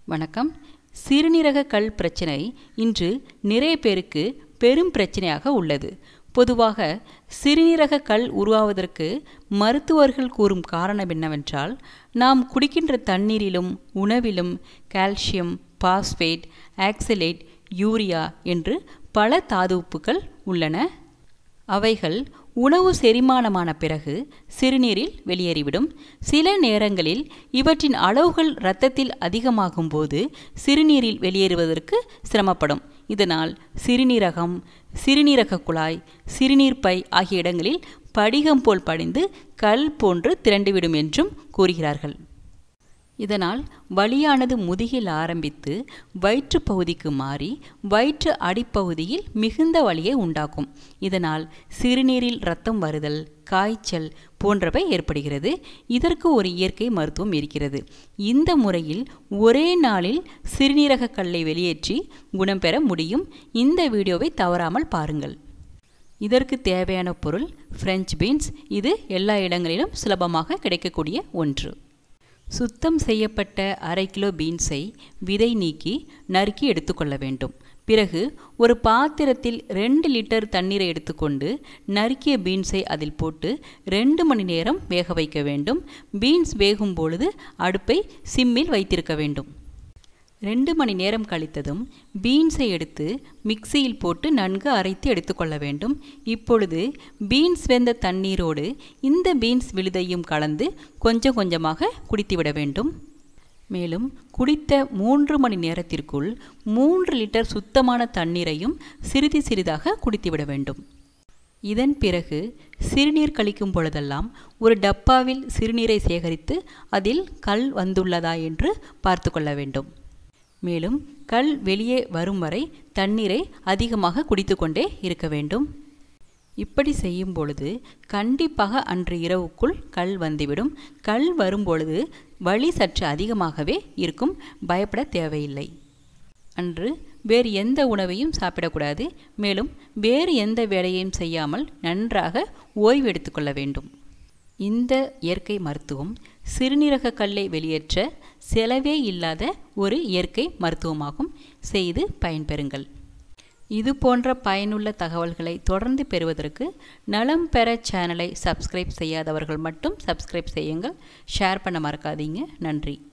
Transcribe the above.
வணக்கம் சிறுநீரக கல் பிரச்சனை இன்று நிறைய பேருக்கு பெரும் பிரச்சனையாக உள்ளது பொதுவாக சிறுநீரக கல் உருவாவதற்கு மருத்துவர்கள் கூறும் காரணம் என்னவென்றால் நாம் குடிக்கின்ற தண்ணீரிலும் உணவிலும் கால்சியம் பாஸ்பேட் ஆக்சலேட் யூரியா என்று பல தாதுப்புகள் உள்ளன அவைகள் உணவு செரிமானமான பிறகு சிறுநீரில் வெளியேறிவிடும் சில நேரங்களில் இவற்றின் அளவுகள் இரத்தத்தில் அதிகமாகும் போது சிறுநீரில் வெளியேறுவதற்கு சிரமப்படும் இதனால் சிறுநீரகம் சிறுநீரக குழாய் சிறுநீர் பை ஆகிய இடங்களில் படிகம் போல் படிந்து கல் போன்று திரண்டுவிடும் என்றும் கூறுகிறார்கள் இதனால் வலியானது முதுகில் ஆரம்பித்து வயிற்று பகுதிக்கு மாறி வயிற்று அடிப்பகுதியில் மிகுந்த வலியை உண்டாக்கும் இதனால் சிறுநீரில் இரத்தம் வருதல் காய்ச்சல் போன்றவை ஏற்படுகிறது இதற்கு ஒரு இயற்கை மருத்துவம் இருக்கிறது இந்த முறையில் ஒரே நாளில் சிறுநீரக கல்லை வெளியேற்றி குணம் பெற முடியும் இந்த வீடியோவை தவறாமல் பாருங்கள் இதற்கு தேவையான பொருள் ஃப்ரெஞ்ச் பீன்ஸ் இது எல்லா இடங்களிலும் சுலபமாக கிடைக்கக்கூடிய ஒன்று சுத்தம் செய்யப்பட்ட அரை கிலோ பீன்ஸை விதை நீக்கி நறுக்கி எடுத்துக்கொள்ள வேண்டும் பிறகு ஒரு பாத்திரத்தில் ரெண்டு லிட்டர் தண்ணீரை எடுத்துக்கொண்டு நறுக்கிய பீன்ஸை அதில் போட்டு ரெண்டு மணி நேரம் வேக வைக்க வேண்டும் பீன்ஸ் வேகும் பொழுது அடுப்பை சிம்மில் வைத்திருக்க வேண்டும் ரெண்டு மணி நேரம் கழித்ததும் பீன்ஸை எடுத்து மிக்சியில் போட்டு நன்கு அரைத்து எடுத்துக்கொள்ள வேண்டும் இப்பொழுது பீன்ஸ் வெந்த தண்ணீரோடு இந்த பீன்ஸ் விழுதையும் கலந்து கொஞ்சம் கொஞ்சமாக குடித்துவிட வேண்டும் மேலும் குடித்த மூன்று மணி நேரத்திற்குள் மூன்று லிட்டர் சுத்தமான தண்ணீரையும் சிறிது சிறிதாக குடித்துவிட வேண்டும் இதன் பிறகு சிறுநீர் கழிக்கும் பொழுதெல்லாம் ஒரு டப்பாவில் சிறுநீரை சேகரித்து அதில் கல் வந்துள்ளதா என்று பார்த்து கொள்ள வேண்டும் மேலும் கல் வெளியே வரும் வரை தண்ணீரை அதிகமாக குடித்து கொண்டே இருக்க வேண்டும் இப்படி செய்யும் பொழுது கண்டிப்பாக அன்று இரவுக்குள் கல் வந்துவிடும் கல் வரும்பொழுது வலி சற்று அதிகமாகவே இருக்கும் பயப்பட தேவையில்லை அன்று வேறு எந்த உணவையும் சாப்பிடக்கூடாது மேலும் வேறு எந்த வேலையையும் செய்யாமல் நன்றாக ஓய்வு எடுத்துக்கொள்ள வேண்டும் இந்த இயற்கை மருத்துவம் சிறுநீரக கல்லை வெளியேற்ற செலவே இல்லாத ஒரு இயற்கை மருத்துவமாகும் செய்து பயன்பெறுங்கள் இது போன்ற பயனுள்ள தகவல்களை தொடர்ந்து பெறுவதற்கு நலம் பெற சேனலை சப்ஸ்கிரைப் செய்யாதவர்கள் மட்டும் சப்ஸ்கிரைப் செய்யுங்கள் ஷேர் பண்ண மறக்காதீங்க நன்றி